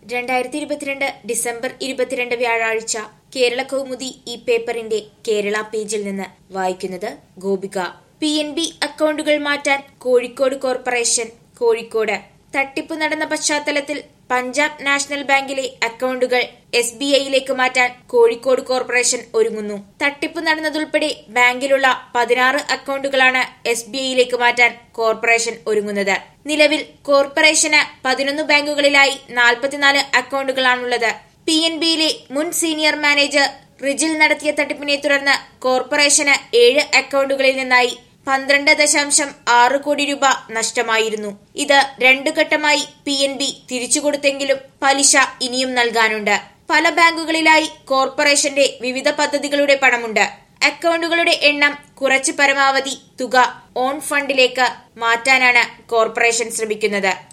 രണ്ടായിരത്തി ഇരുപത്തിരണ്ട് ഡിസംബർ ഇരുപത്തിരണ്ട് വ്യാഴാഴ്ച കേരള കൗമുദി ഈ പേപ്പറിന്റെ കേരള പേജിൽ നിന്ന് വായിക്കുന്നത് ഗോപിക പി എൻ ബി അക്കൗണ്ടുകൾ മാറ്റാൻ കോഴിക്കോട് കോർപ്പറേഷൻ കോഴിക്കോട് തട്ടിപ്പ് നടന്ന പശ്ചാത്തലത്തിൽ പഞ്ചാബ് നാഷണൽ ബാങ്കിലെ അക്കൗണ്ടുകൾ എസ് ബി ഐയിലേക്ക് മാറ്റാൻ കോഴിക്കോട് കോർപ്പറേഷൻ ഒരുങ്ങുന്നു തട്ടിപ്പ് നടന്നതുൾപ്പെടെ ബാങ്കിലുള്ള പതിനാറ് അക്കൗണ്ടുകളാണ് എസ് ബി ഐയിലേക്ക് മാറ്റാൻ കോർപ്പറേഷൻ ഒരുങ്ങുന്നത് നിലവിൽ കോർപ്പറേഷന് പതിനൊന്ന് ബാങ്കുകളിലായി നാൽപ്പത്തിനാല് അക്കൗണ്ടുകളാണുള്ളത് പി എൻ ബിയിലെ മുൻ സീനിയർ മാനേജർ റിജിൽ നടത്തിയ തട്ടിപ്പിനെ തുടർന്ന് കോർപ്പറേഷന് ഏഴ് അക്കൗണ്ടുകളിൽ നിന്നായി പന്ത്രണ്ട് ദശാംശം ആറ് കോടി രൂപ നഷ്ടമായിരുന്നു ഇത് രണ്ടു ഘട്ടമായി പി എൻ ബി തിരിച്ചുകൊടുത്തെങ്കിലും പലിശ ഇനിയും നൽകാനുണ്ട് പല ബാങ്കുകളിലായി കോർപ്പറേഷന്റെ വിവിധ പദ്ധതികളുടെ പണമുണ്ട് അക്കൗണ്ടുകളുടെ എണ്ണം കുറച്ച് പരമാവധി തുക ഓൺ ഫണ്ടിലേക്ക് മാറ്റാനാണ് കോർപ്പറേഷൻ ശ്രമിക്കുന്നത്